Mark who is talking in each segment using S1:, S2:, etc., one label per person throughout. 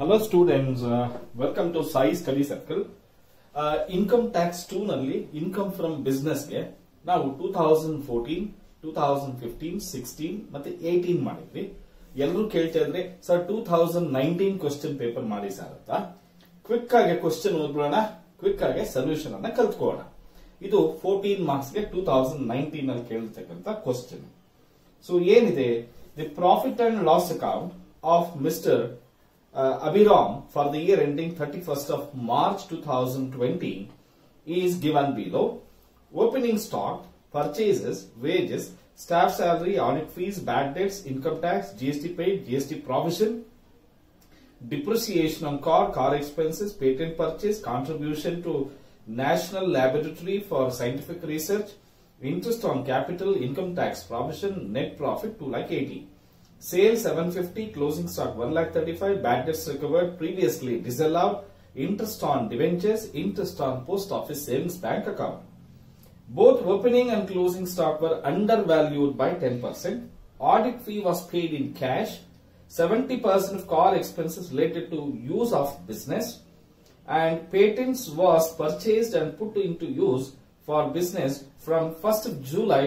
S1: Hello students welcome to Sai study circle income tax two ನಲ್ಲಿ income from ಬಿಸ್ನೆಸ್ಗೆ ನಾವು two thousand fourteen two thousand fifteen sixteen ಮತ್ತೆ eighteen ಮಾಡಿದ್ವಿ ಎಲ್ಲರೂ ಕೇಳ್ತಾ ಇದ್ರೆ sir two thousand nineteen question paper ಮಾಡಿ ಸರ್ ಅಂತ ಕ್ವಿಕ್ ಆಗಿ ಕ್ವಶನ್ ಓದ್ಬಿಡೋಣ ಕ್ವಿಕ್ ಆಗಿ ಸೊಲ್ಯೂಷನ್ ಅನ್ನ ಕಲ್ತ್ಕೊಳ್ಳೋಣ ಇದು ಫೋರ್ಟೀನ್ ಮಾರ್ಕ್ಸ್ ಗೆ ಟೂ ತೌಸಂಡ್ ನೈನ್ಟೀನ್ ಅಲ್ಲಿ ಕೇಳಿರ್ತಕ್ಕಂಥ ಕ್ವಶನ್ ಸೊ ಏನಿದೆ the profit and loss account of mister Abiram for the year ending 31st of March 2020 is given below. Opening stock, purchases, wages, staff salary, audit fees, bad debts, income tax, GST paid, GST provision, depreciation on car, car expenses, patent purchase, contribution to National Laboratory for Scientific Research, interest on capital, income tax provision, net profit 2 like 80. Sale 750, closing stock 1 lakh 35, bad debts recovered previously disallowed, interest on debentures, interest on post office savings bank account. Both opening and closing stock were undervalued by 10%. Audit fee was paid in cash. 70% of car expenses related to use of business and patents was purchased and put into use for business from 1st of July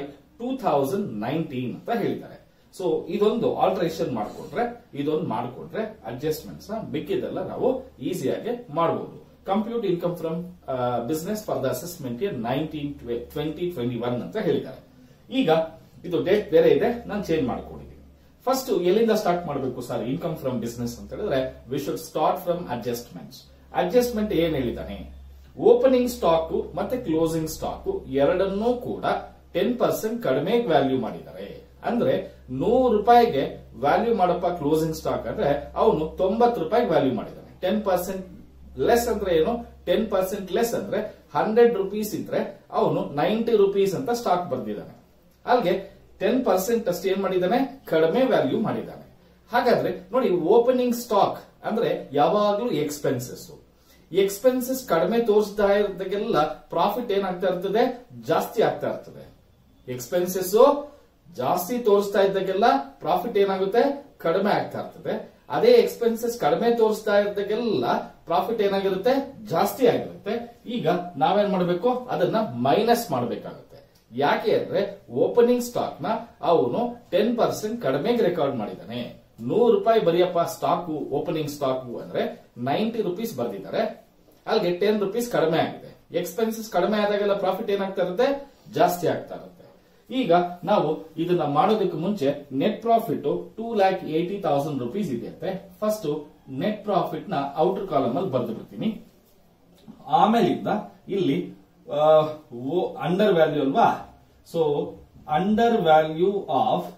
S1: 2019 ಅಂತ ಹೇಳಿದ್ದಾರೆ so ಇದೊಂದು alteration ಮಾಡಿಕೊಂಡ್ರೆ ಇದೊಂದು ಮಾಡಿಕೊಂಡ್ರೆ adjustments ನ ಮಿಕ್ಕಿದೆಲ್ಲ ನಾವು ಈಸಿಯಾಗಿ ಮಾಡಬಹುದು compute income from business for the assessment year nineteen twenty twenty one ಅಂತ ಹೇಳಿದ್ದಾರೆ ಈಗ ಇದು ಡೇಟ್ ಬೇರೆ ಇದೆ ನಾನು ಚೇಂಜ್ ಮಾಡ್ಕೊಂಡಿದ್ದೀನಿ ಫಸ್ಟ್ ಎಲ್ಲಿಂದ ಸ್ಟಾರ್ಟ್ ಮಾಡಬೇಕು ಸರ್ ಇನ್ಕಮ್ ಫ್ರಮ್ ಬಿಸ್ನೆಸ್ ಅಂತ ಹೇಳಿದ್ರೆ we should start from adjustments adjustment ಏನ್ ಹೇಳಿದಾನೆ ಓಪನಿಂಗ್ ಸ್ಟಾಕ್ ಮತ್ತೆ ಕ್ಲೋಸಿಂಗ್ ಸ್ಟಾಕ್ ಎರಡನ್ನೂ ಕೂಡ ಟೆನ್ ಪರ್ಸೆಂಟ್ ಕಡಿಮೆ ವ್ಯಾಲ್ಯೂ ಮಾಡಿದ್ದಾರೆ ಅಂದ್ರೆ ನೂರು ರೂಪಾಯಿಗೆ ವ್ಯಾಲ್ಯೂ ಮಾಡಪ್ಪ ಕ್ಲೋಸಿಂಗ್ ಸ್ಟಾಕ್ ಅಂದ್ರೆ ಅವನು ತೊಂಬತ್ತು ರೂಪಾಯಿ ವ್ಯಾಲ್ಯೂ ಮಾಡಿದ್ದಾನೆ ಟೆನ್ ಪರ್ಸೆಂಟ್ ಲೆಸ್ ಅಂದ್ರೆ ಏನು ಟೆನ್ ಪರ್ಸೆಂಟ್ ಲೆಸ್ ಅಂದ್ರೆ ಹಂಡ್ರೆಡ್ ರುಪೀಸ್ ಇದ್ರೆ ಅವನು ನೈಂಟಿ ರುಪೀಸ್ ಅಂತ ಸ್ಟಾಕ್ ಬರ್ದಿದ್ದಾನೆ ಅಲ್ಲಿಗೆ ಟೆನ್ ಪರ್ಸೆಂಟ್ ಅಷ್ಟು ಏನ್ ಮಾಡಿದ್ದಾನೆ ಕಡಿಮೆ ವ್ಯಾಲ್ಯೂ ಮಾಡಿದ್ದಾನೆ ಹಾಗಾದ್ರೆ ನೋಡಿ ಓಪನಿಂಗ್ ಸ್ಟಾಕ್ ಅಂದ್ರೆ ಯಾವಾಗ್ಲೂ ಎಕ್ಸ್ಪೆನ್ಸಸ್ ಎಕ್ಸ್ಪೆನ್ಸಸ್ ಕಡಿಮೆ ತೋರಿಸ್ತಾ ಇದ್ದಾಗೆಲ್ಲ ಪ್ರಾಫಿಟ್ ಏನಾಗ್ತಾ ಇರ್ತದೆ ಜಾಸ್ತಿ ಆಗ್ತಾ ಇರ್ತದೆ ಎಕ್ಸ್ಪೆನ್ಸಸ್ ಜಾಸ್ತಿ ತೋರಿಸ್ತಾ ಇದ್ದಾಗೆಲ್ಲ ಪ್ರಾಫಿಟ್ ಏನಾಗುತ್ತೆ ಕಡಿಮೆ ಆಗ್ತಾ ಇರ್ತದೆ ಅದೇ ಎಕ್ಸ್ಪೆನ್ಸಸ್ ಕಡಿಮೆ ತೋರಿಸ್ತಾ ಇದ್ದಾಗೆಲ್ಲ ಪ್ರಾಫಿಟ್ ಏನಾಗಿರುತ್ತೆ ಜಾಸ್ತಿ ಆಗಿರುತ್ತೆ ಈಗ ನಾವೇನ್ ಮಾಡಬೇಕು ಅದನ್ನ ಮೈನಸ್ ಮಾಡಬೇಕಾಗುತ್ತೆ ಯಾಕೆ ಅಂದ್ರೆ ಓಪನಿಂಗ್ ಸ್ಟಾಕ್ ನ ಅವನು ಟೆನ್ ಪರ್ಸೆಂಟ್ ಕಡಿಮೆಗೆ ರೆಕಾರ್ಡ್ ಮಾಡಿದ್ದಾನೆ ನೂರು ರೂಪಾಯಿ ಬರೆಯಪ್ಪ ಸ್ಟಾಕ್ ಓಪನಿಂಗ್ ಸ್ಟಾಕ್ ಅಂದ್ರೆ ನೈಂಟಿ ರುಪೀಸ್ ಬರ್ದಿದ್ದಾರೆ ಅಲ್ಲಿಗೆ ಟೆನ್ ರುಪೀಸ್ ಕಡಿಮೆ ಆಗಿದೆ ಎಕ್ಸ್ಪೆನ್ಸಸ್ ಕಡಿಮೆ ಆದಾಗೆಲ್ಲ ಪ್ರಾಫಿಟ್ ಏನಾಗ್ತಾ ಇರುತ್ತೆ ಜಾಸ್ತಿ ಆಗ್ತಾ ಇರುತ್ತೆ ಈಗ ನಾವು ಇದನ್ನ ಮಾಡೋದಕ್ಕೆ ಮುಂಚೆ net profit two lakh eighty thousand rupees ಇದೆಯಂತೆ ಫಸ್ಟ್ ನೆಟ್ ಪ್ರಾಫಿಟ್ ನ ಔಟರ್ ಕಾಲಮ್ ಅಲ್ಲಿ ಬರ್ದು ಬಿಡ್ತೀನಿ ಆಮೇಲಿಂದ ಇಲ್ಲಿ ಅಂಡರ್ ವ್ಯಾಲ್ಯೂ ಅಲ್ವಾ so undervalue of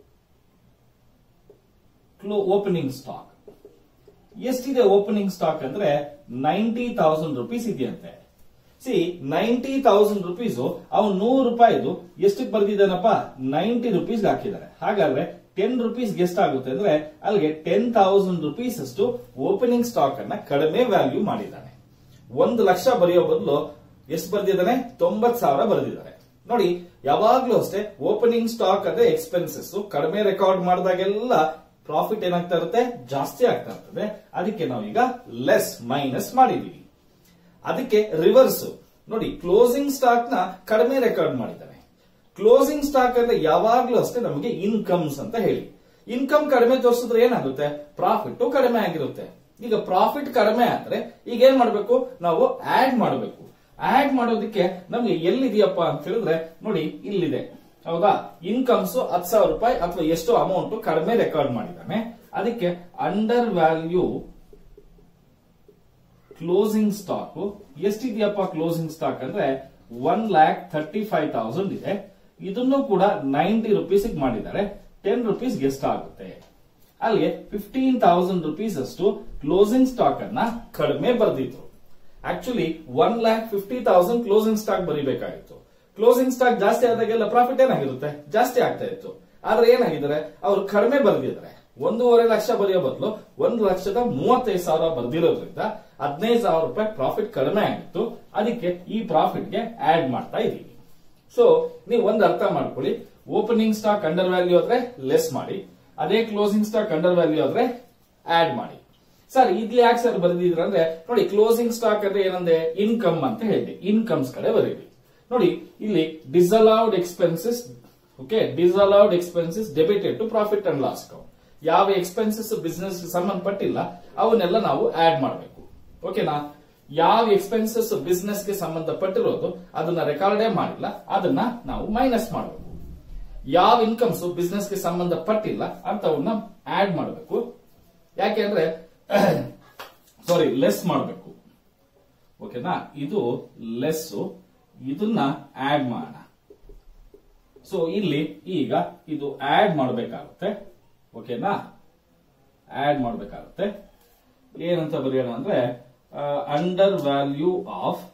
S1: opening stock ಎಷ್ಟಿದೆ ಓಪನಿಂಗ್ ಸ್ಟಾಕ್ ಅಂದ್ರೆ ನೈಂಟಿ ತೌಸಂಡ್ ರುಪೀಸ್ ಇದೆಯಂತೆ ಸಿ ನೈಂಟಿ ತೌಸಂಡ್ ರುಪೀಸ್ ಅವ್ನು ನೂರು ರೂಪಾಯಿದು ಎಷ್ಟಕ್ಕೆ ಬರ್ದಿದ್ದಾನಪ್ಪ ನೈಂಟಿ ರುಪೀಸ್ ಹಾಕಿದ್ದಾರೆ ಹಾಗಾದ್ರೆ ಟೆನ್ ರುಪೀಸ್ ಎಷ್ಟಾಗುತ್ತೆ ಅಂದ್ರೆ ಅಲ್ಲಿಗೆ ಟೆನ್ ತೌಸಂಡ್ ರುಪೀಸ್ ಅಷ್ಟು ಓಪನಿಂಗ್ ಸ್ಟಾಕ್ ಅನ್ನ ಕಡಿಮೆ ವ್ಯಾಲ್ಯೂ ಮಾಡಿದ್ದಾನೆ ಒಂದು ಲಕ್ಷ ಬರೆಯೋ ಬದಲು ಎಷ್ಟು ಬರ್ದಿದ್ದಾನೆ ತೊಂಬತ್ ಸಾವಿರ ಬರೆದಿದ್ದಾರೆ ನೋಡಿ ಯಾವಾಗ್ಲೂ ಅಷ್ಟೇ ಓಪನಿಂಗ್ ಸ್ಟಾಕ್ ಅಂದ್ರೆ ಎಕ್ಸ್ಪೆನ್ಸಸ್ ಕಡಿಮೆ ರೆಕಾರ್ಡ್ ಮಾಡಿದಾಗೆಲ್ಲ ಪ್ರಾಫಿಟ್ ಏನಾಗ್ತಾ ಇರುತ್ತೆ ಜಾಸ್ತಿ ಆಗ್ತಾ ಇರ್ತದೆ ಅದಕ್ಕೆ ನಾವೀಗ ಲೆಸ್ ಮೈನಸ್ ಮಾಡಿದೀವಿ ಅದಕ್ಕೆ ರಿವರ್ಸ್ ನೋಡಿ ಕ್ಲೋಸಿಂಗ್ ಸ್ಟಾಕ್ ನ ಕಡಿಮೆ ರೆಕಾರ್ಡ್ ಮಾಡಿದ್ದಾನೆ ಕ್ಲೋಸಿಂಗ್ ಸ್ಟಾಕ್ ಅಂದ್ರೆ ಯಾವಾಗ್ಲೂ ಅಷ್ಟೇ ನಮಗೆ ಇನ್ಕಮ್ಸ್ ಅಂತ ಹೇಳಿ ಇನ್ಕಮ್ ಕಡಿಮೆ ತೋರಿಸಿದ್ರೆ ಏನಾಗುತ್ತೆ ಪ್ರಾಫಿಟ್ ಕಡಿಮೆ ಆಗಿರುತ್ತೆ ಈಗ ಪ್ರಾಫಿಟ್ ಕಡಿಮೆ ಆದ್ರೆ ಈಗ ಏನ್ ಮಾಡ್ಬೇಕು ನಾವು ಆಡ್ ಮಾಡಬೇಕು ಆಡ್ ಮಾಡೋದಕ್ಕೆ ನಮ್ಗೆ ಎಲ್ಲಿದೆಯಪ್ಪ ಅಂತ ಹೇಳಿದ್ರೆ ನೋಡಿ ಇಲ್ಲಿದೆ ಹೌದಾ ಇನ್ಕಮ್ಸ್ ಹತ್ತು ಸಾವಿರ ರೂಪಾಯಿ ಅಥವಾ ಎಷ್ಟು ಅಮೌಂಟ್ ಕಡಿಮೆ ರೆಕಾರ್ಡ್ ಮಾಡಿದ್ದಾನೆ ಅದಕ್ಕೆ ಅಂಡರ್ ವ್ಯಾಲ್ಯೂ ಕ್ಲೋಸಿಂಗ್ ಸ್ಟಾಕ್ ಎಷ್ಟಿದೆಯಪ್ಪ ಕ್ಲೋಸಿಂಗ್ ಸ್ಟಾಕ್ ಅಂದ್ರೆ one lakh thirty five thousand ಇದೆ ಇದನ್ನು ಕೂಡ ನೈಂಟಿ ರುಪೀಸ್ ಮಾಡಿದ್ದಾರೆ ಟೆನ್ ರುಪೀಸ್ ಎಷ್ಟಾಗುತ್ತೆ ಅಲ್ಲಿಗೆ ಫಿಫ್ಟೀನ್ ತೌಸಂಡ್ ರುಪೀಸ್ ಅಷ್ಟು ಕ್ಲೋಸಿಂಗ್ ಸ್ಟಾಕ್ ಅನ್ನ ಕಡಿಮೆ ಬರೆದಿದ್ರು actually one lakh fifty thousand closing stock ಬರೀಬೇಕಾಗಿತ್ತು ಕ್ಲೋಸಿಂಗ್ ಸ್ಟಾಕ್ ಜಾಸ್ತಿ ಆದಾಗೆಲ್ಲ ಪ್ರಾಫಿಟ್ ಏನಾಗಿರುತ್ತೆ ಜಾಸ್ತಿ ಆಗ್ತಾ ಇತ್ತು ಆದ್ರೆ ಏನಾಗಿದ್ದಾರೆ ಅವರು ಕಡಿಮೆ ಬರೆದಿದ್ದಾರೆ ಒಂದೂವರೆ ಲಕ್ಷ ಬರೆಯೋ ಬದಲು ಒಂದು ಲಕ್ಷದ ಮೂವತ್ತೈದು ಸಾವಿರ ಬರ್ದಿರೋದ್ರಿಂದ ಹದಿನೈದು ಸಾವಿರ ರೂಪಾಯಿ ಪ್ರಾಫಿಟ್ ಕಡಿಮೆ ಆಗಿತ್ತು ಅದಕ್ಕೆ ಈ ಪ್ರಾಫಿಟ್ಗೆ ಆಡ್ ಮಾಡ್ತಾ ಇದೀವಿ ಸೊ ನೀವು ಒಂದು ಅರ್ಥ ಮಾಡ್ಕೊಳ್ಳಿ ಓಪನಿಂಗ್ ಸ್ಟಾಕ್ ಅಂಡರ್ ವ್ಯಾಲ್ಯೂ ಆದ್ರೆ ಲೆಸ್ ಮಾಡಿ ಅದೇ ಕ್ಲೋಸಿಂಗ್ ಸ್ಟಾಕ್ ಅಂಡರ್ ವ್ಯಾಲ್ಯೂ ಆದ್ರೆ ಆಡ್ ಮಾಡಿ ಸರ್ ಇದು ಯಾಕೆ ಸರ್ ಬರೆದಿದ್ರ ಅಂದ್ರೆ ನೋಡಿ ಕ್ಲೋಸಿಂಗ್ ಸ್ಟಾಕ್ ಅಂದ್ರೆ ಏನಂದ್ರೆ ಇನ್ಕಮ್ ಅಂತ ಹೇಳಿದೆ ಇನ್ಕಮ್ಸ್ ಕಡೆ ಬರೀರಿ ನೋಡಿ ಇಲ್ಲಿ disallowed expenses okay disallowed expenses debited to profit and loss account ಯಾವ ಎಕ್ಸ್ಪೆನ್ಸಸ್ ಬಿಸ್ನೆಸ್ ಸಂಬಂಧಪಟ್ಟಿಲ್ಲ ಅವನ್ನೆಲ್ಲ ನಾವು ಆಡ್ ಮಾಡಬೇಕು ಓಕೆನಾ ಯಾವ ಎಕ್ಸ್ಪೆನ್ಸಸ್ ಬಿಸ್ನೆಸ್ ಗೆ ಸಂಬಂಧಪಟ್ಟಿರೋದು ಅದನ್ನ ರೆಕಾರ್ಡೇ ಮಾಡಿಲ್ಲ ಅದನ್ನ ನಾವು ಮೈನಸ್ ಮಾಡಬೇಕು ಯಾವ ಇನ್ಕಮ್ಸ್ ಬಿಸ್ನೆಸ್ ಗೆ ಸಂಬಂಧಪಟ್ಟಿಲ್ಲ ಅಂತವನ್ನ ಆಡ್ ಮಾಡಬೇಕು ಯಾಕೆಂದ್ರೆ ಸಾರಿ ಲೆಸ್ ಮಾಡಬೇಕು ಓಕೆನಾ ಇದು ಲೆಸ್ ಇದನ್ನ ಆಡ್ ಮಾಡೋಣ ಸೊ ಇಲ್ಲಿ ಈಗ ಇದು ಆಡ್ ಮಾಡಬೇಕಾಗುತ್ತೆ ಓಕೆನಾ ಆಡ್ ಮಾಡಬೇಕಾಗುತ್ತೆ ಏನಂತ ಬರೆಯೋಣ ಅಂದ್ರೆ undervalue of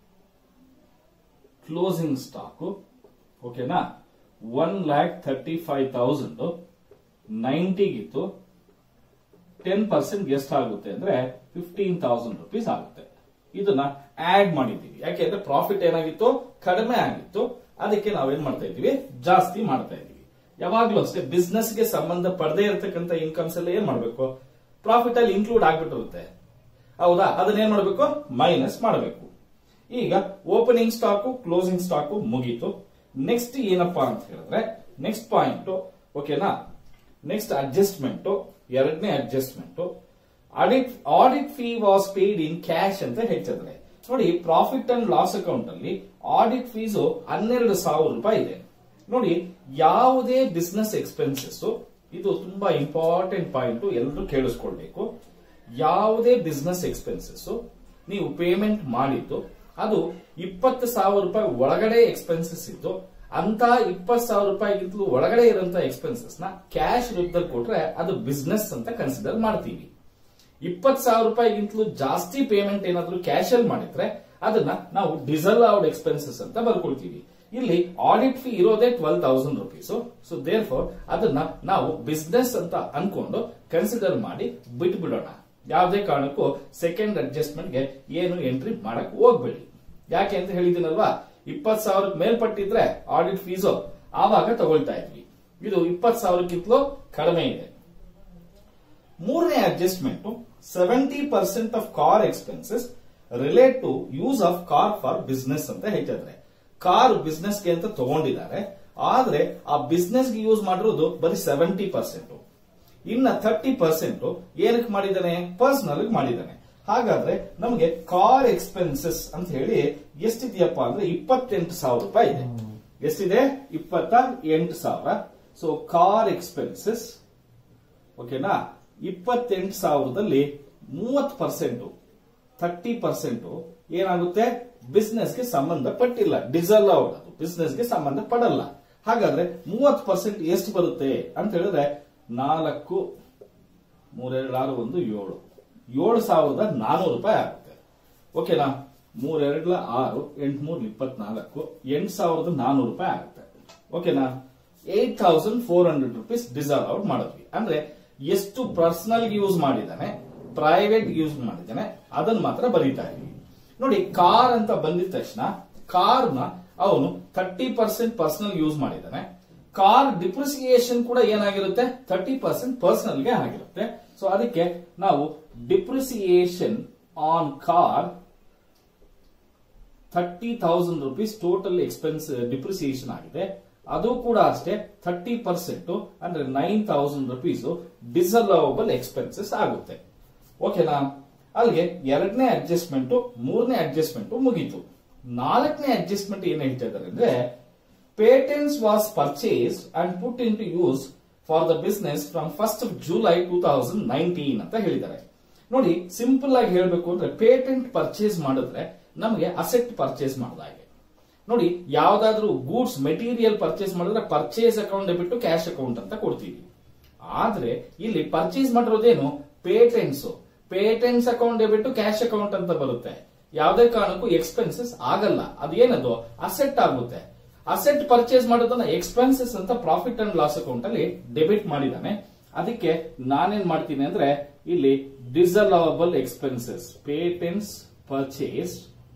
S1: closing stock ಓಕೆನಾ one lakh thirty five thousand ನೈಂಟಿಗಿತ್ತು ಟೆನ್ ಪರ್ಸೆಂಟ್ ಎಷ್ಟಾಗುತ್ತೆ ಅಂದ್ರೆ ಫಿಫ್ಟೀನ್ ತೌಸಂಡ್ ರುಪೀಸ್ ಆಗುತ್ತೆ ಇದನ್ನ ಆಡ್ ಮಾಡಿದ್ದೀವಿ ಯಾಕೆಂದ್ರೆ ಪ್ರಾಫಿಟ್ ಏನಾಗಿತ್ತು ಕಡಿಮೆ ಆಗಿತ್ತು ಅದಕ್ಕೆ ನಾವೇನ್ ಮಾಡ್ತಾ ಇದೀವಿ ಜಾಸ್ತಿ ಮಾಡ್ತಾ ಇದೀವಿ ಯಾವಾಗ್ಲೂ ಅಷ್ಟೇ ಬಿಸ್ನೆಸ್ ಗೆ ಸಂಬಂಧ ಪಡದೇ ಇರತಕ್ಕಂತ ಇನ್ಕಮ್ಸ್ ಎಲ್ಲ ಏನ್ ಮಾಡ್ಬೇಕು ಪ್ರಾಫಿಟ್ ಅಲ್ಲಿ ಇನ್ಕ್ಲೂಡ್ ಆಗ್ಬಿಟ್ಟಿರುತ್ತೆ ಹೌದಾ ಅದನ್ನ ಏನ್ ಮಾಡ್ಬೇಕು ಮೈನಸ್ ಮಾಡಬೇಕು ಈಗ ಓಪನಿಂಗ್ ಸ್ಟಾಕು ಕ್ಲೋಸಿಂಗ್ ಸ್ಟಾಕು ಮುಗೀತು ನೆಕ್ಸ್ಟ್ ಏನಪ್ಪಾ ಅಂತ ಹೇಳಿದ್ರೆ ನೆಕ್ಸ್ಟ್ ಪಾಯಿಂಟ್ ಓಕೆನಾ ನೆಕ್ಸ್ಟ್ ಅಡ್ಜಸ್ಟ್ಮೆಂಟ್ ಎರಡನೇ adjustment audit audit fee was paid in cash ಅಂತ ಹೇಳ್ತಿದ್ರೆ ನೋಡಿ ಪ್ರಾಫಿಟ್ ಅಂಡ್ ಲಾಸ್ ಅಕೌಂಟ್ ಅಲ್ಲಿ ಆಡಿಟ್ ಫೀಸು ಹನ್ನೆರಡು ಸಾವಿರ ರೂಪಾಯಿ ಇದೆ ನೋಡಿ ಯಾವುದೇ ಬಿಸ್ನೆಸ್ ಎಕ್ಸ್ಪೆನ್ಸಸ್ ಇದು ತುಂಬಾ ಇಂಪಾರ್ಟೆಂಟ್ ಪಾಯಿಂಟ್ ಎಲ್ಲರೂ ಕೇಳಿಸ್ಕೊಳ್ಬೇಕು ಯಾವುದೇ ಬಿಸ್ನೆಸ್ ಎಕ್ಸ್ಪೆನ್ಸಸ್ ನೀವು ಪೇಮೆಂಟ್ ಮಾಡಿದ್ದು ಅದು ಇಪ್ಪತ್ತು ಸಾವಿರ ರೂಪಾಯಿ ಒಳಗಡೆ ಎಕ್ಸ್ಪೆನ್ಸಸ್ ಇದ್ದು ಅಂತ ಇಪ್ಪತ್ತು ಸಾವಿರ ರೂಪಾಯಿಗಿಂತಲೂ ಒಳಗಡೆ ಇರುವಂತ ಎಕ್ಸ್ಪೆನ್ಸಸ್ ನ ಕ್ಯಾಶ್ ರೂಪದಲ್ಲಿ ಕೊಟ್ರೆ ಅದು ಬಿಸ್ನೆಸ್ ಅಂತ ಕನ್ಸಿಡರ್ ಮಾಡ್ತೀವಿ ಇಪ್ಪತ್ತು ಸಾವಿರ ರೂಪಾಯಿಗಿಂತಲೂ ಜಾಸ್ತಿ ಪೇಮೆಂಟ್ ಏನಾದ್ರೂ ಕ್ಯಾಶ್ ಅಲ್ಲಿ ಮಾಡಿದ್ರೆ ಅದನ್ನ ನಾವು ಡಿಸಲ್ಔಡ್ ಎಕ್ಸ್ಪೆನ್ಸಸ್ ಅಂತ ಬರ್ಕೊಳ್ತೀವಿ ಇಲ್ಲಿ ಆಡಿಟ್ ಫೀ ಇರೋದೇ twelve thousand rupees so therefore ಅದನ್ನ ನಾವು ಬಿಸ್ನೆಸ್ ಅಂತ ಅನ್ಕೊಂಡು ಕನ್ಸಿಡರ್ ಮಾಡಿ ಬಿಟ್ಬಿಡೋಣ ಯಾವುದೇ ಕಾರಣಕ್ಕೂ ಸೆಕೆಂಡ್ ಅಡ್ಜಸ್ಟ್ಮೆಂಟ್ ಗೆ ಏನು ಎಂಟ್ರಿ ಮಾಡಕ್ ಹೋಗ್ಬೇಡಿ ಯಾಕೆ ಅಂತ ಹೇಳಿದ್ದೀನಲ್ವಾ ಇಪ್ಪತ್ ಸಾವಿರಕ್ಕೆ ಮೇಲ್ಪಟ್ಟಿದ್ರೆ ಆಡಿಟ್ ಫೀಸು ಆವಾಗ ತಗೊಳ್ತಾ ಇದ್ವಿ ಇದು ಇಪ್ಪತ್ ಸಾವಿರಕ್ಕಿಂತಲೂ ಕಡಿಮೆ ಇದೆ ಮೂರನೇ adjustment seventy percent of car expenses relate to use of car for business ಅಂತ ಹೇಳ್ತಿದ್ರೆ ಕಾರ್ ಬಿಸ್ನೆಸ್ಗೆ ಅಂತ ತಗೊಂಡಿದ್ದಾರೆ ಆದ್ರೆ ಆ ಬಿಸ್ನೆಸ್ಗೆ ಯೂಸ್ ಮಾಡಿರೋದು ಬರೀ ಸೆವೆಂಟಿ ಪರ್ಸೆಂಟ್ ಇನ್ನ ಥರ್ಟಿ ಪರ್ಸೆಂಟ್ ಏನಕ್ಕೆ ಮಾಡಿದ್ದಾನೆ ಪರ್ಸನಲ್ ಮಾಡಿದ್ದಾನೆ ಹಾಗಾದ್ರೆ ನಮಗೆ ಕಾರ್ ಎಕ್ಸ್ಪೆನ್ಸಸ್ ಅಂತ ಹೇಳಿ ಎಷ್ಟಿದೆಯಪ್ಪ ಅಂದ್ರೆ ಇಪ್ಪತ್ತೆಂಟು ಸಾವಿರ ರೂಪಾಯಿ ಇದೆ ಎಷ್ಟಿದೆ ಇಪ್ಪತ್ತ ಎಂಟು ಸಾವಿರ ಸೊ ಕಾರ್ ಎಕ್ಸ್ಪೆನ್ಸಸ್ ಓಕೆನಾ ಇಪ್ಪತ್ತೆಂಟು ಸಾವಿರದಲ್ಲಿ ಮೂವತ್ತು ಪರ್ಸೆಂಟ್ ಥರ್ಟಿ ಪರ್ಸೆಂಟ್ ಏನಾಗುತ್ತೆ ಬಿಸ್ನೆಸ್ಗೆ ಸಂಬಂಧಪಟ್ಟಿಲ್ಲ ಡಿಸಲ್ ಔಟ್ ಅದು ಬಿಸ್ನೆಸ್ಗೆ ಸಂಬಂಧ ಪಡಲ್ಲ ಹಾಗಾದ್ರೆ ಮೂವತ್ತು ಪರ್ಸೆಂಟ್ ಎಷ್ಟು ಬರುತ್ತೆ ಅಂತ ಹೇಳಿದ್ರೆ ನಾಲ್ಕು ಮೂರೆರಡು ಆರು ಒಂದು ಏಳು ಏಳು ಸಾವಿರದ ನಾನೂರು ರೂಪಾಯಿ ಆಗುತ್ತೆ ಓಕೆನಾ ಮೂರೆರಡ್ಲ ಆರು ಎಂಟು ಮೂರ್ ಇಪ್ಪತ್ನಾಲ್ಕು ಎಂಟು ಸಾವಿರದ ನಾನೂರು ರೂಪಾಯಿ ಆಗುತ್ತೆ ಓಕೆನಾ eight thousand four hundred rupees disallowed ಮಾಡಿದ್ವಿ ಅಂದ್ರೆ ಎಷ್ಟು ಪರ್ಸನಲ್ ಯೂಸ್ ಮಾಡಿದ್ದಾನೆ ಪ್ರೈವೇಟ್ ಯೂಸ್ ಮಾಡಿದ್ದಾನೆ ಅದನ್ನ ಮಾತ್ರ ಬರೀತಾ ಇದೀವಿ ನೋಡಿ ಕಾರ್ ಅಂತ ಬಂದಿದ ತಕ್ಷಣ ಕಾರ್ನ ಅವನು ಥರ್ಟಿ ಪರ್ಸೆಂಟ್ ಪರ್ಸನಲ್ ಯೂಸ್ ಮಾಡಿದ್ದಾನೆ ಕಾರ್ ಡಿಪ್ರಿಸಿಯೇಷನ್ ಕೂಡ ಏನಾಗಿರುತ್ತೆ ಥರ್ಟಿ ಪರ್ಸೆಂಟ್ ಪರ್ಸನಲ್ ಗೆ ಆಗಿರುತ್ತೆ ಸೊ ಅದಕ್ಕೆ ನಾವು depreciation on car thirty thousand rupees total expense depreciation ಆಗಿದೆ ಅದು ಕೂಡ ಅಷ್ಟೇ ಥರ್ಟಿ ಪರ್ಸೆಂಟ್ ಅಂದ್ರೆ nine thousand rupees disallowable expenses ಆಗುತ್ತೆ ಓಕೆನಾ ಅಲ್ಲಿಗೆ ಎರಡನೇ ಅಡ್ಜಸ್ಟ್ಮೆಂಟ್ ಮೂರನೇ ಅಡ್ಜಸ್ಟ್ಮೆಂಟ್ ಮುಗೀತು ನಾಲ್ಕನೇ ಅಡ್ಜಸ್ಟ್ಮೆಂಟ್ ಏನ್ ಹೇಳ್ತಾ ಇದ್ದಾರೆ ಅಂದ್ರೆ patents was purchase and put into use for the business from first July two thousand nineteen ಅಂತ ಹೇಳಿದ್ದಾರೆ ನೋಡಿ ಸಿಂಪಲ್ ಆಗಿ ಹೇಳಬೇಕು ಅಂದ್ರೆ ಪೇಟೆಂಟ್ ಪರ್ಚೇಸ್ ಮಾಡಿದ್ರೆ ನಮಗೆ ಅಸೆಟ್ ಪರ್ಚೇಸ್ ಮಾಡಿದಾಗೆ ನೋಡಿ ಯಾವ್ದಾದ್ರೂ ಗೂಡ್ಸ್ ಮೆಟೀರಿಯಲ್ ಪರ್ಚೇಸ್ ಮಾಡಿದ್ರೆ ಪರ್ಚೇಸ್ ಅಕೌಂಟ್ ಬಿಟ್ಟು ಕ್ಯಾಶ್ ಅಕೌಂಟ್ ಅಂತ ಕೊಡ್ತೀವಿ ಆದ್ರೆ ಇಲ್ಲಿ ಪರ್ಚೇಸ್ ಮಾಡಿರೋದೇನು ಪೇಟೆಂಟ್ಸ್ ಪೇಟೆಂಟ್ಸ್ ಅಕೌಂಟ್ ಬಿಟ್ಟು ಕ್ಯಾಶ್ ಅಕೌಂಟ್ ಅಂತ ಬರುತ್ತೆ ಯಾವುದೇ ಕಾರಣಕ್ಕೂ ಎಕ್ಸ್ಪೆನ್ಸಸ್ ಆಗಲ್ಲ ಅದೇನದು ಅಸೆಟ್ ಆಗುತ್ತೆ ಅಸೆಟ್ ಪರ್ಚೇಸ್ ಮಾಡೋದನ್ನ ಎಕ್ಸ್ಪೆನ್ಸಸ್ ಅಂತ ಪ್ರಾಫಿಟ್ ಅಂಡ್ ಲಾಸ್ ಅಕೌಂಟ್ ಅಲ್ಲಿ ಡೆಬಿಟ್ ಮಾಡಿದಾನೆ ಅದಕ್ಕೆ ನಾನೇನ್ ಮಾಡ್ತೀನಿ ಅಂದ್ರೆ ಇಲ್ಲಿ ಡಿಸಲವಬಲ್ ಎಕ್ಸ್ಪೆನ್ಸಸ್ ಪೇಟೆಂಟ್ಸ್ ಪರ್ಚೇಸ್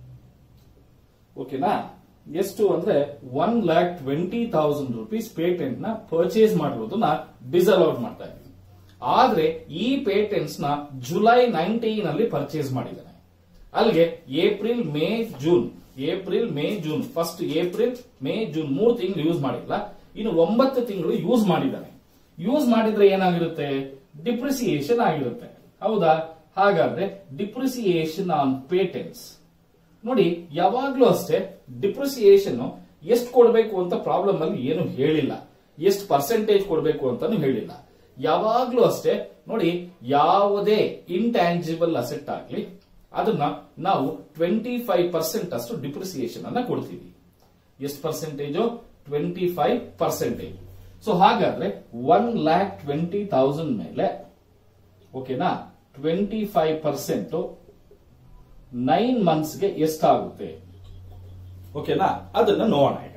S1: ಓಕೆನಾ ಎಷ್ಟು ಅಂದ್ರೆ one lakh twenty thousand rupees patent ನ ಪರ್ಚೇಸ್ ಮಾಡಿರೋದನ್ನ ಡಿಸಲೌಟ್ ಮಾಡ್ತಾ ಇದ್ವಿ ಆದ್ರೆ ಈ ಪೇಟೆಂಟ್ಸ್ ನ ಜುಲೈ ನೈನ್ಟೀನ್ ಅಲ್ಲಿ ಪರ್ಚೇಸ್ ಮಾಡಿದ್ದಾನೆ ಅಲ್ಲಿಗೆ April May June April May June first April May June ಮೂರು ತಿಂಗಳು ಯೂಸ್ ಮಾಡಿಲ್ಲ ಇನ್ನು ಒಂಬತ್ತು ತಿಂಗಳು ಯೂಸ್ ಮಾಡಿದ್ದಾನೆ ಯೂಸ್ ಮಾಡಿದ್ರೆ ಏನಾಗಿರುತ್ತೆ ಡಿಪ್ರಿಸಿಯೇಷನ್ ಆಗಿರುತ್ತೆ ಹೌದಾ ಹಾಗಾದ್ರೆ ಡಿಪ್ರಿಸಿಯೇಷನ್ ಆನ್ ಪೇಟೆಂಟ್ಸ್ ನೋಡಿ ಯಾವಾಗ್ಲೂ ಅಷ್ಟೇ ಡಿಪ್ರಿಸಿಯೇಷನ್ ಎಷ್ಟು ಕೊಡಬೇಕು ಅಂತ ಪ್ರಾಬ್ಲಮ್ ಅಲ್ಲಿ ಏನು ಹೇಳಿಲ್ಲ ಎಷ್ಟು ಪರ್ಸೆಂಟೇಜ್ ಕೊಡಬೇಕು ಅಂತಾನು ಹೇಳಿಲ್ಲ ಯಾವಾಗ್ಲೂ ಅಷ್ಟೇ ನೋಡಿ ಯಾವುದೇ ಇಂಟ್ಯಾಂಜಿಬಲ್ ಅಸೆಟ್ ಆಗ್ಲಿ ಅದನ್ನ ನಾವು ಟ್ವೆಂಟಿ ಫೈವ್ ಪರ್ಸೆಂಟ್ ಅಷ್ಟು ಡಿಪ್ರಿಸಿಯೇಷನ್ ಅನ್ನ ಕೊಡ್ತೀವಿ ಎಷ್ಟು percentage twenty five percentage so ಹಾಗಾದ್ರೆ ಒನ್ ಲ್ಯಾಕ್ ಟ್ವೆಂಟಿ ತೌಸಂಡ್ ಮೇಲೆ ಓಕೆನಾ ಟ್ವೆಂಟಿ ಫೈವ್ ಪರ್ಸೆಂಟ್ ನೈನ್ ಮಂತ್ಸ್ಗೆ ಎಷ್ಟಾಗುತ್ತೆ ಓಕೆನಾ ಅದನ್ನ ನೋಡೋಣ ಈಗ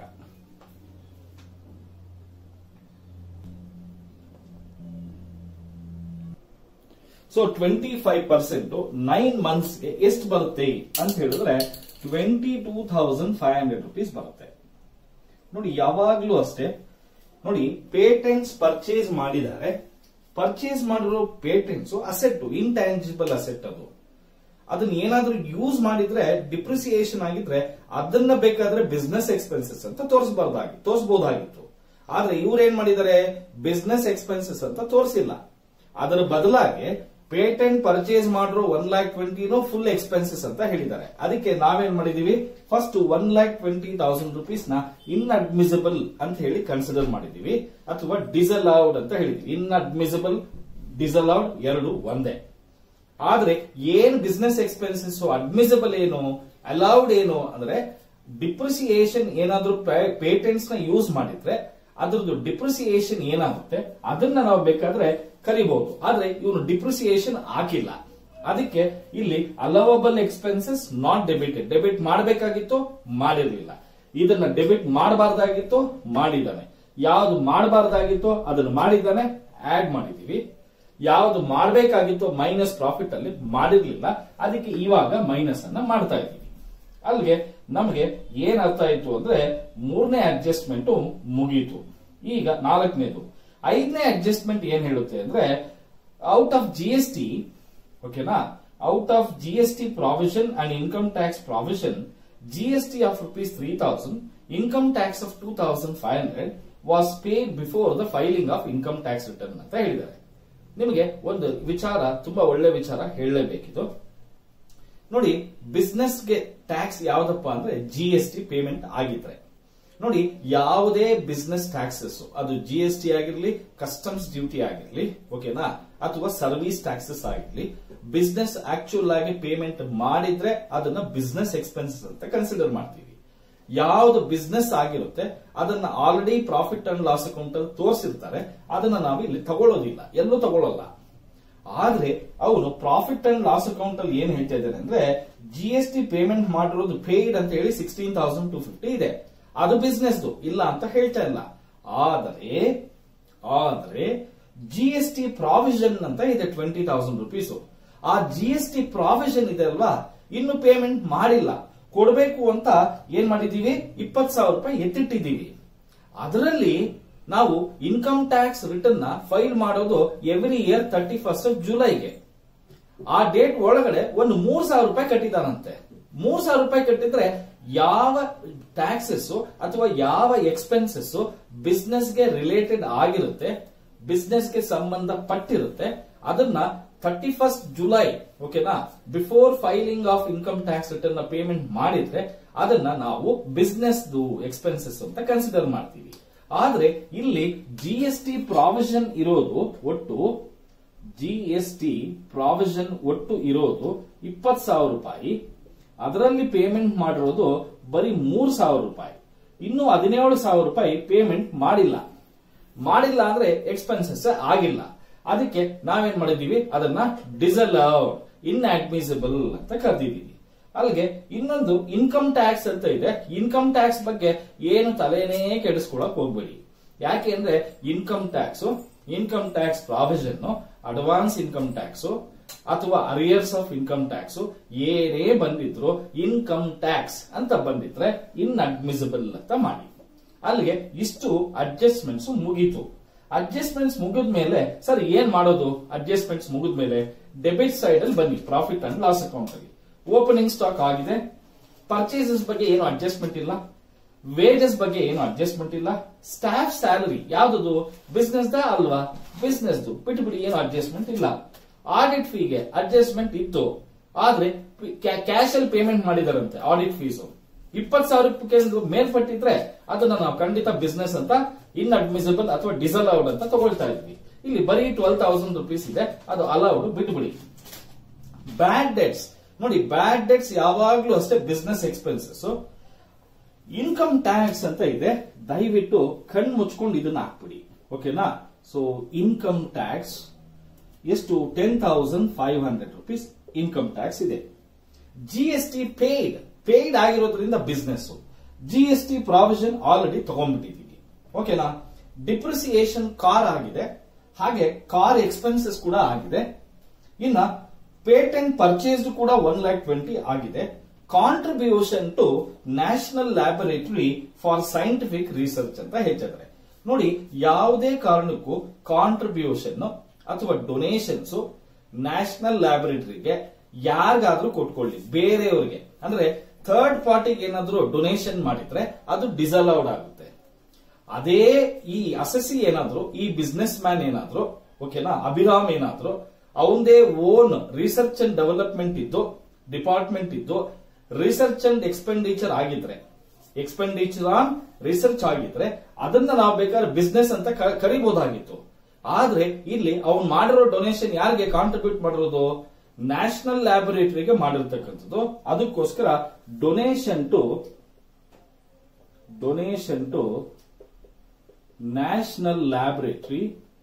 S1: so twenty five percent nine ಮಂತ್ಸ್ಗೆ ಎಷ್ಟು ಬರುತ್ತೆ ಅಂತ ಹೇಳಿದ್ರೆ twenty two thousand five hundred rupees ಬರುತ್ತೆ ನೋಡಿ ಯಾವಾಗ್ಲೂ ಅಷ್ಟೇ ನೋಡಿ ಪೇಟೆಂಟ್ಸ್ ಪರ್ಚೇಸ್ ಮಾಡಿದ್ದಾರೆ ಪರ್ಚೇಸ್ ಮಾಡಿರೋ ಪೇಟೆಂಟ್ಸ್ ಅಸೆಟ್ ಇಂಟ್ಯಾಂಜಿಬಲ್ ಅಸೆಟ್ ಅದು ಅದನ್ನ ಏನಾದ್ರೂ ಯೂಸ್ ಮಾಡಿದ್ರೆ ಡಿಪ್ರಿಸಿಯೇಷನ್ ಆಗಿದ್ರೆ ಅದನ್ನ ಬೇಕಾದ್ರೆ ಬಿಸ್ನೆಸ್ ಎಕ್ಸ್ಪೆನ್ಸಸ್ ಅಂತ ತೋರಿಸಬಾರ್ದಾಗಿ ತೋರಿಸಬಹುದಾಗಿತ್ತು ಆದ್ರೆ ಇವ್ರು ಏನ್ ಮಾಡಿದ್ದಾರೆ ಬಿಸ್ನೆಸ್ ಎಕ್ಸ್ಪೆನ್ಸಸ್ ಅಂತ ತೋರಿಸಿಲ್ಲ ಅದರ ಬದಲಾಗಿ ಪೇಟೆಂಟ್ ಪರ್ಚೇಸ್ ಮಾಡಿರೋ ಒನ್ ಲ್ಯಾಕ್ ಟ್ವೆಂಟಿನೋ ಫುಲ್ ಎಕ್ಸ್ಪೆನ್ಸಸ್ ಅಂತ ಹೇಳಿದ್ದಾರೆ ಅದಕ್ಕೆ ನಾವೇನ್ ಮಾಡಿದೀವಿ first one lakh twenty thousand rupees ನ ಇನ್ಅಡ್ಮಿಸಿಬಲ್ ಅಂತ ಹೇಳಿ ಕನ್ಸಿಡರ್ ಮಾಡಿದೀವಿ ಅಥವಾ ಡಿಸಲೌಡ್ ಅಂತ ಹೇಳಿದ್ವಿ ಇನ್ಅಡ್ಮಿಸಿಬಲ್ ಡಿಸಲೌಡ್ ಎರಡು ಒಂದೇ ಆದ್ರೆ ಏನ್ ಬಿಸ್ನೆಸ್ ಎಕ್ಸ್ಪೆನ್ಸಸ್ ಅಡ್ಮಿಸಿಬಲ್ ಏನು ಅಲೌಡ್ ಏನು ಅಂದ್ರೆ ಡಿಪ್ರಿಸಿಯೇಷನ್ ಏನಾದ್ರೂ ಪೇಟೆಂಟ್ಸ್ ನ ಯೂಸ್ ಮಾಡಿದ್ರೆ ಅದ್ರದ್ದು ಡಿಪ್ರಿಸಿಯೇಷನ್ ಏನಾಗುತ್ತೆ ಅದನ್ನ ನಾವು ಬೇಕಾದ್ರೆ ಕರಿಬಹುದು ಆದ್ರೆ ಇವನು ಡಿಪ್ರಿಸಿಯೇಷನ್ ಹಾಕಿಲ್ಲ ಅದಕ್ಕೆ ಇಲ್ಲಿ allowable expenses not debited debit ಮಾಡಬೇಕಾಗಿತ್ತು ಮಾಡಿರ್ಲಿಲ್ಲ ಇದನ್ನ ಡೆಬಿಟ್ ಮಾಡಬಾರ್ದಾಗಿತ್ತು ಮಾಡಿದ್ದಾನೆ ಯಾವ್ದು ಮಾಡಬಾರ್ದಾಗಿತ್ತು ಅದನ್ನು ಮಾಡಿದ್ದಾನೆ ಆಡ್ ಮಾಡಿದೀವಿ ಯಾವ್ದು ಮಾಡಬೇಕಾಗಿತ್ತು ಮೈನಸ್ ಪ್ರಾಫಿಟ್ ಅಲ್ಲಿ ಮಾಡಿರ್ಲಿಲ್ಲ ಅದಕ್ಕೆ ಇವಾಗ ಮೈನಸ್ ಅನ್ನ ಮಾಡ್ತಾ ಇದ್ದೀವಿ ಅಲ್ಲಿಗೆ ನಮಗೆ ಏನ್ ಅರ್ಥ ಆಯ್ತು ಅಂದ್ರೆ ಮೂರನೇ ಅಡ್ಜಸ್ಟ್ಮೆಂಟ್ ಮುಗೀತು ಈಗ ನಾಲ್ಕನೇದು ಐದನೇ ಅಡ್ಜಸ್ಟ್ಮೆಂಟ್ ಏನ್ ಹೇಳುತ್ತೆ ಅಂದ್ರೆ out of G S T ಓಕೆನಾ out of G S T provision and income tax provision G S T of rupees three thousand income tax of two thousand five hundred was paid before the filing of income tax return ಅಂತ ಹೇಳಿದ್ದಾರೆ ನಿಮಗೆ ಒಂದು ವಿಚಾರ ತುಂಬಾ ಒಳ್ಳೆ ವಿಚಾರ ಹೇಳಲೇಬೇಕಿದು ನೋಡಿ ಬಿಸ್ನೆಸ್ಗೆ tax ಯಾವ್ದಪ್ಪ ಅಂದ್ರೆ ಜಿ ಎಸ್ ಟಿ ಪೇಮೆಂಟ್ ಆಗಿದ್ರೆ ನೋಡಿ ಯಾವುದೇ ಬಿಸ್ನೆಸ್ ಟ್ಯಾಕ್ಸಸ್ ಅದು ಜಿ ಎಸ್ ಟಿ ಆಗಿರ್ಲಿ ಕಸ್ಟಮ್ಸ್ ಡ್ಯೂಟಿ ಆಗಿರ್ಲಿ ಓಕೆನಾ ಅಥವಾ ಸರ್ವಿಸ್ ಟ್ಯಾಕ್ಸಸ್ ಆಗಿರ್ಲಿ ಬಿಸ್ನೆಸ್ ಆಕ್ಚುಲ್ ಆಗಿ ಪೇಮೆಂಟ್ ಮಾಡಿದ್ರೆ ಅದನ್ನ ಬಿಸ್ನೆಸ್ ಎಕ್ಸ್ಪೆನ್ಸಸ್ ಅಂತ ಕನ್ಸಿಡರ್ ಮಾಡ್ತೀವಿ ಯಾವ್ದು ಬಿಸ್ನೆಸ್ ಆಗಿರುತ್ತೆ ಅದನ್ನ already profit and loss account ಅಲ್ಲಿ ತೋರಿಸಿರ್ತಾರೆ ಅದನ್ನ ನಾವು ಇಲ್ಲಿ ತಗೊಳ್ಳೋದಿಲ್ಲ ಎಲ್ಲೂ ತಗೊಳ್ಳಲ್ಲ ಆದ್ರೆ ಅವನು ಪ್ರಾಫಿಟ್ ಅಂಡ್ ಲಾಸ್ ಅಕೌಂಟ್ ಅಲ್ಲಿ ಏನ್ ಹೇಳ್ತಾ ಇದ್ದಾನೆ ಅಂದ್ರೆ ಜಿ ಎಸ್ ಟಿ ಪೇಮೆಂಟ್ ಮಾಡಿರೋದು ಪೇಯ್ಡ್ ಅಂತ ಹೇಳಿ ಸಿಕ್ಸ್ಟೀನ್ ತೌಸಂಡ್ ಟು ಫಿಫ್ಟಿ ಇದೆ ಅದು ಬಿಸ್ನೆಸ್ ಇಲ್ಲ ಅಂತ ಹೇಳ್ತಾ ಇಲ್ಲ ಆದರೆ ಆದ್ರೆ ಜಿ ಎಸ್ ಟಿ ಪ್ರಾವಿಷನ್ ಅಂತ ಇದೆ ಟ್ವೆಂಟಿ ತೌಸಂಡ್ ರುಪೀಸ್ ಆ ಜಿ ಎಸ್ ಟಿ ಪ್ರಾವಿಷನ್ ಇದೆ ಅಲ್ವಾ ಇನ್ನು ಪೇಮೆಂಟ್ ಮಾಡಿಲ್ಲ ಕೊಡಬೇಕು ಅಂತ ಏನ್ ಮಾಡಿದೀವಿ ಇಪ್ಪತ್ ಸಾವಿರ ರೂಪಾಯಿ ಎತ್ತಿಟ್ಟಿದ್ದೀವಿ ಅದರಲ್ಲಿ ನಾವು ಇನ್ಕಮ್ ಟ್ಯಾಕ್ಸ್ ರಿಟರ್ನ್ ನ ಫೈಲ್ ಮಾಡೋದು ಎವ್ರಿ ಇಯರ್ ತರ್ಟಿ ಫಸ್ಟ್ ಜುಲೈಗೆ ಆ ಡೇಟ್ ಒಳಗಡೆ ಒಂದು ಮೂರ್ ಸಾವಿರ ರೂಪಾಯಿ ಕಟ್ಟಿದಾನಂತೆ ಮೂರ್ ಸಾವಿರ ರೂಪಾಯಿ ಕಟ್ಟಿದ್ರೆ ಯಾವ ಟ್ಯಾಕ್ಸಸ್ ಅಥವಾ ಯಾವ ಎಕ್ಸ್ಪೆನ್ಸಸ್ ಬಿಸ್ನೆಸ್ಗೆ ರಿಲೇಟೆಡ್ ಆಗಿರುತ್ತೆ ಬಿಸ್ನೆಸ್ಗೆ ಸಂಬಂಧಪಟ್ಟಿರುತ್ತೆ ಅದನ್ನ ಥರ್ಟಿ ಫಸ್ಟ್ ಜುಲೈ ಓಕೆನಾ before filing of income tax return payment ಮಾಡಿದ್ರೆ ಅದನ್ನ ನಾವು ಬಿಸ್ನೆಸ್ ಎಕ್ಸ್ಪೆನ್ಸಸ್ ಅಂತ ಕನ್ಸಿಡರ್ ಮಾಡ್ತೀವಿ ಆದ್ರೆ ಇಲ್ಲಿ ಜಿ ಎಸ್ ಟಿ ಪ್ರಾವಿಷನ್ ಇರೋದು ಒಟ್ಟು ಜಿ ಎಸ್ ಟಿ ಪ್ರಾವಿಷನ್ ಒಟ್ಟು ಇರೋದು ಇಪ್ಪತ್ ಸಾವಿರ ರೂಪಾಯಿ ಅದರಲ್ಲಿ ಪೇಮೆಂಟ್ ಮಾಡಿರೋದು ಬರೀ ಮೂರ್ ಸಾವಿರ ರೂಪಾಯಿ ಇನ್ನು ಹದಿನೇಳು ಸಾವಿರ ರೂಪಾಯಿ ಪೇಮೆಂಟ್ ಮಾಡಿಲ್ಲ ಮಾಡಿಲ್ಲ ಅಂದ್ರೆ ಎಕ್ಸ್ಪೆನ್ಸಸ್ ಆಗಿಲ್ಲ ಅದಕ್ಕೆ ನಾವೇನ್ ಮಾಡಿದೀವಿ ಅದನ್ನ ಡಿಸಲೌಡ್ ಇನ್ಅಡ್ಮಿಸಿಬಲ್ ಅಂತ ಕರೆದಿದ್ದೀವಿ ಅಲ್ಲಿಗೆ ಇನ್ನೊಂದು ಇನ್ಕಮ್ ಟ್ಯಾಕ್ಸ್ ಅಂತ ಇದೆ ಇನ್ಕಮ್ ಟ್ಯಾಕ್ಸ್ ಬಗ್ಗೆ ಏನು ತಲೆನೇ ಕೆಡಿಸ್ಕೊಳಕ್ ಹೋಗ್ಬೇಡಿ ಯಾಕೆ ಅಂದ್ರೆ income tax income tax provision advance income tax ಅಥವಾ ಅರಿಯರ್ಸ್ ಆಫ್ ಇನ್ಕಮ್ ಟ್ಯಾಕ್ಸ್ ಏನೇ ಬಂದಿದ್ರು ಇನ್ಕಮ್ ಟ್ಯಾಕ್ಸ್ ಅಂತ ಬಂದಿದ್ರೆ ಇನ್ ಅಡ್ಮಿಸಿಬಲ್ ಅಂತ ಮಾಡಿ ಅಲ್ಲಿಗೆ ಇಷ್ಟು ಅಡ್ಜಸ್ಟ್ಮೆಂಟ್ಸ್ ಮುಗೀತು ಅಡ್ಜಸ್ಟ್ಮೆಂಟ್ಸ್ ಮುಗಿದ ಮೇಲೆ ಸರ್ ಏನ್ ಮಾಡೋದು ಅಡ್ಜಸ್ಟ್ಮೆಂಟ್ಸ್ ಮುಗಿದ ಮೇಲೆ ಡೆಬಿಟ್ ಸೈಡ್ ಅಲ್ಲಿ ಬನ್ನಿ ಪ್ರಾಫಿಟ್ ಅಂಡ್ ಲಾಸ್ ಅಕೌಂಟ್ ಅಲ್ಲಿ ಓಪನಿಂಗ್ ಸ್ಟಾಕ್ ಆಗಿದೆ ಪರ್ಚೇಸಸ್ ಬಗ್ಗೆ ಏನು ಅಡ್ಜಸ್ಟ್ಮೆಂಟ್ ಇಲ್ಲ ವೇಜಸ್ ಬಗ್ಗೆ ಏನು ಅಡ್ಜಸ್ಟ್ಮೆಂಟ್ ಇಲ್ಲ ಸ್ಟಾಫ್ ಸ್ಯಾಲರಿ ಯಾವ್ದು ಬಿಸ್ನೆಸ್ ದ ಅಲ್ವಾ ಬಿಸ್ನೆಸ್ ಬಿಟ್ಬಿಡಿ ಏನು ಅಡ್ಜಸ್ಟ್ಮೆಂಟ್ ಇಲ್ಲ ಆಡಿಟ್ ಫೀಗೆ ಅಡ್ಜಸ್ಟ್ಮೆಂಟ್ ಇತ್ತು ಆದ್ರೆ ಕ್ಯಾಶ್ ಅಲ್ಲಿ ಪೇಮೆಂಟ್ ಮಾಡಿದಾರಂತೆ ಆಡಿಟ್ ಫೀಸು ಇಪ್ಪತ್ತು ಸಾವಿರ ರೂಪಾಯಿ ಮೇಲ್ಪಟ್ಟಿದ್ರೆ ಅದನ್ನ ನಾವು ಖಂಡಿತ ಬಿಸ್ನೆಸ್ ಅಂತ ಇನ್ ಅಡ್ಮಿಸಿಬಲ್ ಅಥವಾ ಡಿಸಲೌಡ್ ಅಂತ ತಗೊಳ್ತಾ ಇದ್ವಿ ಇಲ್ಲಿ ಬರೀ ಟ್ವೆಲ್ ತೌಸಂಡ್ ರುಪೀಸ್ ಇದೆ ಅದು ಅಲೌಡ್ ಬಿಟ್ಬಿಡಿ ಬ್ಯಾಡ್ ಡೆಟ್ಸ್ ನೋಡಿ ಬ್ಯಾಡ್ ಡೆಟ್ಸ್ ಯಾವಾಗ್ಲೂ ಅಷ್ಟೇ ಬಿಸ್ನೆಸ್ ಎಕ್ಸ್ಪೆನ್ಸಸ್ ಇನ್ಕಮ್ ಟ್ಯಾಕ್ಸ್ ಅಂತ ಇದೆ ದಯವಿಟ್ಟು ಕಣ್ ಮುಚ್ಕೊಂಡು ಇದನ್ನ ಹಾಕ್ಬಿಡಿ ಓಕೆನಾ ಸೊ ಇನ್ಕಮ್ ಟ್ಯಾಕ್ಸ್ ಎಷ್ಟು ten thousand five hundred rupees income tax ಇದೆ G S T paid paid ಆಗಿರೋದ್ರಿಂದ business G S T provision already ತಗೊಂಡ್ಬಿಟ್ಟಿದೀವಿ ಓಕೆನಾ ಡಿಪ್ರಿಸಿಯೇಷನ್ ಕಾರ್ ಆಗಿದೆ ಹಾಗೆ ಕಾರ್ ಎಕ್ಸ್ಪೆನ್ಸಸ್ ಕೂಡ ಆಗಿದೆ ಇನ್ನ ಪೇಟೆಂಟ್ ಪರ್ಚೇಸ್ ಕೂಡ ಒನ್ ಲ್ಯಾಕ್ ಟ್ವೆಂಟಿ ಆಗಿದೆ contribution to national laboratory for scientific research ಅಂತ ಹೆಚ್ಚಿದ್ರೆ ನೋಡಿ ಯಾವುದೇ ಕಾರಣಕ್ಕೂ ಕಾಂಟ್ರಿಬ್ಯೂಷನ್ ಅಥವಾ ಡೊನೇಷನ್ಸ್ ನ್ಯಾಷನಲ್ ಲ್ಯಾಬೊರೇಟರಿಗೆ ಯಾರಿಗಾದ್ರೂ ಕೊಟ್ಕೊಳ್ಳಿ ಬೇರೆಯವರಿಗೆ ಅಂದ್ರೆ ಥರ್ಡ್ ಪಾರ್ಟಿಗೆ ಏನಾದ್ರೂ ಡೊನೇಷನ್ ಮಾಡಿದ್ರೆ ಅದು ಡಿಸಲೌಡ್ ಆಗುತ್ತೆ ಅದೇ ಈ ಅಸೆಸಿ ಏನಾದ್ರು ಈ ಬಿಸ್ನೆಸ್ ಮ್ಯಾನ್ ಏನಾದ್ರು ಓಕೆನಾ ಅಭಿರಾಮ್ ಏನಾದ್ರು ಅವಂದೇ ಓನ್ ರಿಸರ್ಚ್ ಅಂಡ್ ಡೆವಲಪ್ಮೆಂಟ್ ಇದ್ದು ಡಿಪಾರ್ಟ್ಮೆಂಟ್ ಇದ್ದು ರಿಸರ್ಚ್ ಅಂಡ್ ಎಕ್ಸ್ಪೆಂಡಿಚರ್ ಆಗಿದ್ರೆ ಎಕ್ಸ್ಪೆಂಡಿಚರ್ ಆನ್ ರಿಸರ್ಚ್ ಆಗಿದ್ರೆ ಅದನ್ನ ನಾವು ಬೇಕಾದ್ರೆ ಬಿಸ್ನೆಸ್ ಅಂತ ಕ- ಕರಿಬಹುದಾಗಿತ್ತು ಆದ್ರೆ ಇಲ್ಲಿ ಅವ್ನು ಮಾಡಿರೋ ಡೊನೇಷನ್ ಯಾರಿಗೆ ಕಾಂಟ್ರಿಬ್ಯೂಟ್ ಮಾಡಿರೋದು ನ್ಯಾಷನಲ್ ಲ್ಯಾಬೊರೇಟರಿಗೆ ಮಾಡಿರ್ತಕ್ಕಂಥದ್ದು ಅದಕ್ಕೋಸ್ಕರ donation to donation to national laboratory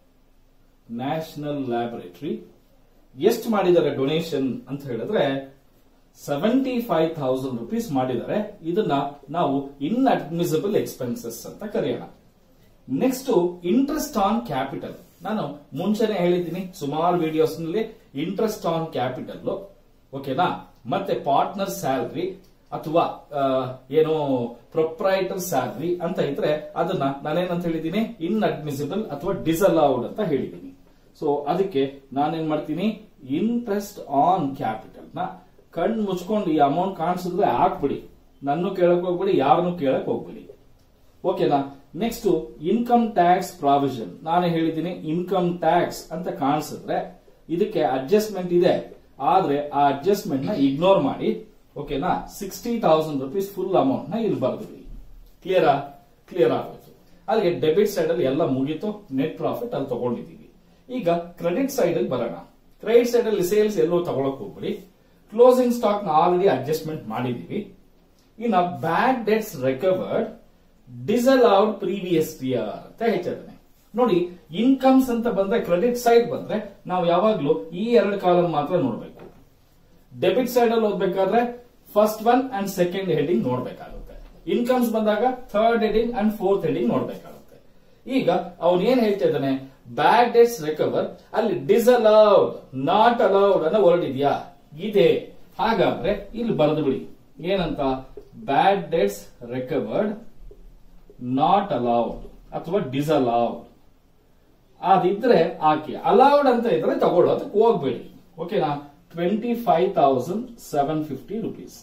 S1: national laboratory ಎಷ್ಟು ಮಾಡಿದ್ದಾರೆ ಡೊನೇಷನ್ ಅಂತ ಹೇಳಿದ್ರೆ ಸೆವೆಂಟಿ ಫೈವ್ ಥೌಸಂಡ್ ರುಪೀಸ್ ಮಾಡಿದ್ದಾರೆ ಇದನ್ನ ನಾವು ಇನ್ ಅಡ್ಮಿಸಿಬಲ್ ಎಕ್ಸ್ಪೆನ್ಸಸ್ ಅಂತ ಕರೆಯೋಣ ನೆಕ್ಸ್ಟ್ ಇಂಟ್ರೆಸ್ಟ್ ಆನ್ ಕ್ಯಾಪಿಟಲ್ ನಾನು ಮುಂಚೆನೆ ಹೇಳಿದ್ದೀನಿ ಸುಮಾರು ವಿಡಿಯೋಸ್ ನಲ್ಲಿ ಇಂಟ್ರೆಸ್ಟ್ ಆನ್ ಕ್ಯಾಪಿಟಲ್ ಓಕೆನಾ ಮತ್ತೆ ಪಾರ್ಟ್ನರ್ ಸ್ಯಾಲರಿ ಅಥವಾ ಆ, ಏನೋ ಪ್ರೊಪ್ರೈಟರ್ ಸ್ಯಾಲರಿ ಅಂತ ಇದ್ರೆ ಅದನ್ನ ನಾನೇನಂತ ಹೇಳಿದ್ದೀನಿ ಇನ್ ಅಡ್ಮಿಸಿಬಲ್ ಅಥವಾ ಡಿಸಲೌಡ್ ಅಂತ ಹೇಳಿದ್ದೀನಿ ಸೊ ಅದಕ್ಕೆ ನಾನೇನ್ ಮಾಡ್ತೀನಿ ಇಂಟ್ರೆಸ್ಟ್ ಆನ್ ಕ್ಯಾಪಿಟಲ್ ನ ಕಣ್ ಮುಚ್ಕೊಂಡು ಈ ಅಮೌಂಟ್ ಕಾಣಿಸಿದ್ರೆ ಹಾಕ್ಬಿಡಿ ನನ್ನ ಕೇಳಕ್ ಹೋಗ್ಬಿಡಿ ಯಾರನ್ನು ಕೇಳಕ್ ಹೋಗ್ಬಿಡಿ ಓಕೆನಾ ನೆಕ್ಸ್ಟ್ ಇನ್ಕಮ್ ಟ್ಯಾಕ್ಸ್ ಪ್ರಾವಿಷನ್ ನಾನು ಹೇಳಿದ್ದೀನಿ ಇನ್ಕಮ್ ಟ್ಯಾಕ್ಸ್ ಅಂತ ಕಾಣಿಸಿದ್ರೆ ಇದಕ್ಕೆ ಅಡ್ಜಸ್ಟ್ಮೆಂಟ್ ಇದೆ ಆದ್ರೆ ಆ ಅಡ್ಜಸ್ಟ್ಮೆಂಟ್ ನ ಇಗ್ನೋರ್ ಮಾಡಿ ಓಕೆನಾ sixty thousand rupees full amount ನ ಇಲ್ಲಿ ಬರ್ದ್ಬಿಡಿ ಕ್ಲಿಯರಾ ಕ್ಲಿಯರ್ ಆಗೋಯ್ತು ಅಲ್ಲಿಗೆ ಡೆಬಿಟ್ ಸೈಡ್ ಅಲ್ಲಿ ಎಲ್ಲ ಮುಗೀತು ನೆಟ್ ಪ್ರಾಫಿಟ್ ಅಲ್ಲಿ ತಗೊಂಡಿದ್ದೀವಿ ಈಗ ಕ್ರೆಡಿಟ್ ಸೈಡ್ ಅಲ್ಲಿ ಬರೋಣ ಕ್ರೆಡಿಟ್ ಸೈಡ್ ಅಲ್ಲಿ ಸೇಲ್ಸ್ ಎಲ್ಲೋ ತಗೊಳಕ್ ಹೋಗ್ಬಿಡಿ ಕ್ಲೋಸಿಂಗ್ ಸ್ಟಾಕ್ ನ ಆಲ್ರೆಡಿ ಅಡ್ಜಸ್ಟ್ಮೆಂಟ್ ಮಾಡಿದೀವಿ ಇನ್ನ bad debts recovered disallowed previous year ಅಂತ ಹೇಳ್ತಿದ್ದಾನೆ ನೋಡಿ ಇನ್ಕಮ್ಸ್ ಅಂತ ಬಂದ್ರೆ ಕ್ರೆಡಿಟ್ ಸೈಡ್ ಬಂದ್ರೆ ನಾವು ಯಾವಾಗ್ಲೂ ಈ ಎರಡು ಕಾಲಮ್ ಮಾತ್ರ ನೋಡ್ಬೇಕು ಡೆಬಿಟ್ ಸೈಡ್ ಅಲ್ಲಿ ಓದ್ಬೇಕಾದ್ರೆ first one and second heading ನೋಡ್ಬೇಕಾಗುತ್ತೆ ಇನ್ಕಮ್ಸ್ ಬಂದಾಗ third heading and fourth heading ನೋಡ್ಬೇಕಾಗುತ್ತೆ ಈಗ ಅವನ್ ಏನ್ ಹೇಳ್ತಾ ಇದ್ದಾನೆ ಬ್ಯಾಡ್ ಡೆಟ್ಸ್ ರಿಕವರ್ ಅಲ್ಲಿ ಡಿಸಲೌಡ್ ನಾಟ್ ಅಲೌಡ್ ಅನ್ನೋ ವರ್ಡ್ ಇದೆಯಾ ಇದೆ ಹಾಗಾದ್ರೆ ಇಲ್ಲಿ ಬರೆದು ಬಿಡಿ ಏನಂತ bad debts recovered not allowed ಅಥವಾ ಡಿಸಲೌಡ್ ಅದಿದ್ರೆ ಹಾಕಿ ಅಲೌಡ್ ಅಂತ ಇದ್ರೆ ತಗೊಳ್ಳೋದಕ್ಕೆ ಹೋಗ್ಬೇಡಿ ಓಕೆನಾ twenty five thousand seven fifty rupees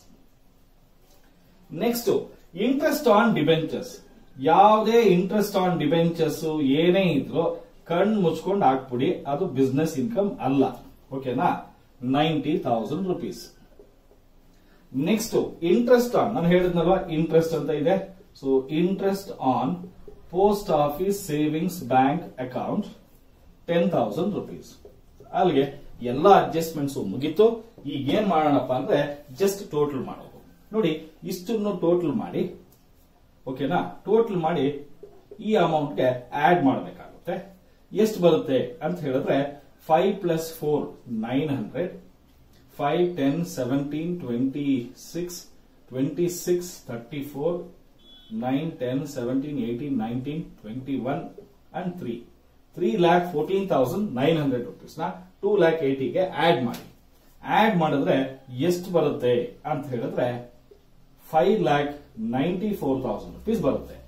S1: next interest on debentures ಯಾವುದೇ ಇಂಟ್ರೆಸ್ಟ್ ಆನ್ ಡಿಬೆಂಚರ್ಸ್ ಏನೇ ಇದ್ರು ಕಣ್ ಮುಚ್ಕೊಂಡು ಹಾಕ್ಬಿಡಿ ಅದು ಬಿಸ್ನೆಸ್ ಇನ್ಕಮ್ ಅಲ್ಲ ಓಕೆನಾ ninety thousand rupees next interest on ನಾನು ಹೇಳಿದ್ನಲ್ವಾ ಇಂಟ್ರೆಸ್ಟ್ ಅಂತ ಇದೆ so interest on post office savings bank account ten thousand rupees ಅಲ್ಲಿಗೆ ಎಲ್ಲ ಅಡ್ಜಸ್ಟ್ಮೆಂಟ್ಸ್ ಮುಗೀತು ಈಗ ಏನ್ ಮಾಡೋಣಪ್ಪ ಅಂದ್ರೆ ಜಸ್ಟ್ ಟೋಟಲ್ ಮಾಡೋದು ನೋಡಿ ಇಷ್ಟನ್ನು ಟೋಟಲ್ ಮಾಡಿ ಓಕೆನಾ ಟೋಟಲ್ ಮಾಡಿ ಈ ಅಮೌಂಟ್ಗೆ ಆಡ್ ಮಾಡಬೇಕಾಗುತ್ತೆ ಎಷ್ಟು ಬರುತ್ತೆ ಅಂತ ಹೇಳಿದ್ರೆ five plus four nine hundred five ten seventeen twenty six twenty six thirty four nine ten seventeen eighteen nineteen twenty one and three three lakh fourteen thousand nine hundred rupees ನ two lakh ಏಟಿಗೆ add ಮಾಡಿ add ಮಾಡಿದ್ರೆ ಎಷ್ಟು ಬರುತ್ತೆ ಅಂತ ಹೇಳಿದ್ರೆ five lakh ninety four thousand rupees ಬರುತ್ತೆ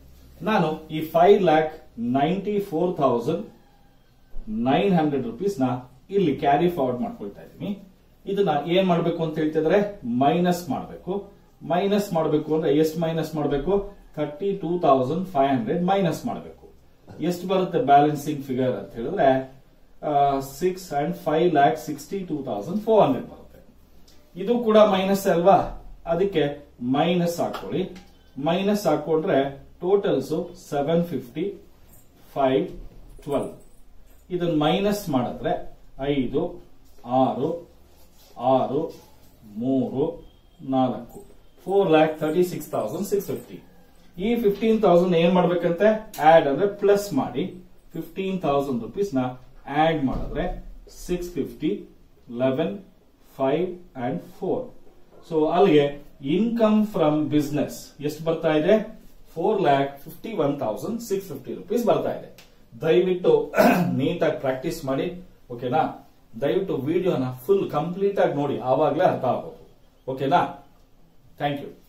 S1: ನಾನು ಈ five lakh ninety four thousand nine hundred rupees ನ ಇಲ್ಲಿ ಕ್ಯಾರಿ ಫಾರ್ವರ್ಡ್ ಮಾಡ್ಕೊಳ್ತಾ ಇದ್ದೀನಿ ಇದನ್ನ ಏನ್ ಮಾಡ್ಬೇಕು ಅಂತ ಹೇಳ್ತಿದ್ರೆ ಮೈನಸ್ ಮಾಡಬೇಕು ಮೈನಸ್ ಮಾಡಬೇಕು ಅಂದ್ರೆ ಎಷ್ಟು ಮೈನಸ್ ಮಾಡಬೇಕು thirty two thousand five hundred minus ಮಾಡಬೇಕು ಎಷ್ಟು ಬರುತ್ತೆ ಬ್ಯಾಲೆನ್ಸಿಂಗ್ ಫಿಗರ್ ಅಂತ ಹೇಳಿದ್ರೆ six and five lakh sixty two thousand four hundred ಬರುತ್ತೆ ಇದು ಕೂಡ ಮೈನಸ್ ಅಲ್ವಾ ಅದಕ್ಕೆ ಮೈನಸ್ ಹಾಕೊಳ್ಳಿ ಮೈನಸ್ ಹಾಕೊಂಡ್ರೆ totals seven fifty five twelve ಇದನ್ನ ಮೈನಸ್ ಮಾಡಿದ್ರೆ ಐದು ಆರು ಆರು ಮೂರು ನಾಲ್ಕು four lakh thirty six thousand six fifty ಈ ಫಿಫ್ಟೀನ್ ತೌಸಂಡ್ ಏನ್ ಮಾಡ್ಬೇಕಂತೆ ಆಡ್ ಅಂದ್ರೆ ಪ್ಲಸ್ ಮಾಡಿ ಫಿಫ್ಟೀನ್ ತೌಸಂಡ್ ರುಪೀಸ್ ನ ಆಡ್ ಮಾಡಿದ್ರೆ six fifty eleven five and four so ಅಲ್ಲಿಗೆ ಇನ್ಕಮ್ ಫ್ರಮ್ ಬಿಸ್ನೆಸ್ ಎಷ್ಟು ಬರ್ತಾ ಇದೆ four lakh fifty one thousand six fifty rupees ಬರ್ತಾ ಇದೆ ದಯವಿಟ್ಟು ನೀಟಾಗಿ ಪ್ರಾಕ್ಟೀಸ್ ಮಾಡಿ ಓಕೆನಾ ದಯವಿಟ್ಟು ವಿಡಿಯೋನ ಫುಲ್ ಕಂಪ್ಲೀಟ್ ಆಗಿ ನೋಡಿ ಆವಾಗಲೇ ಅರ್ಥ ಆಗೋದು ಓಕೆನಾ ಥ್ಯಾಂಕ್ ಯು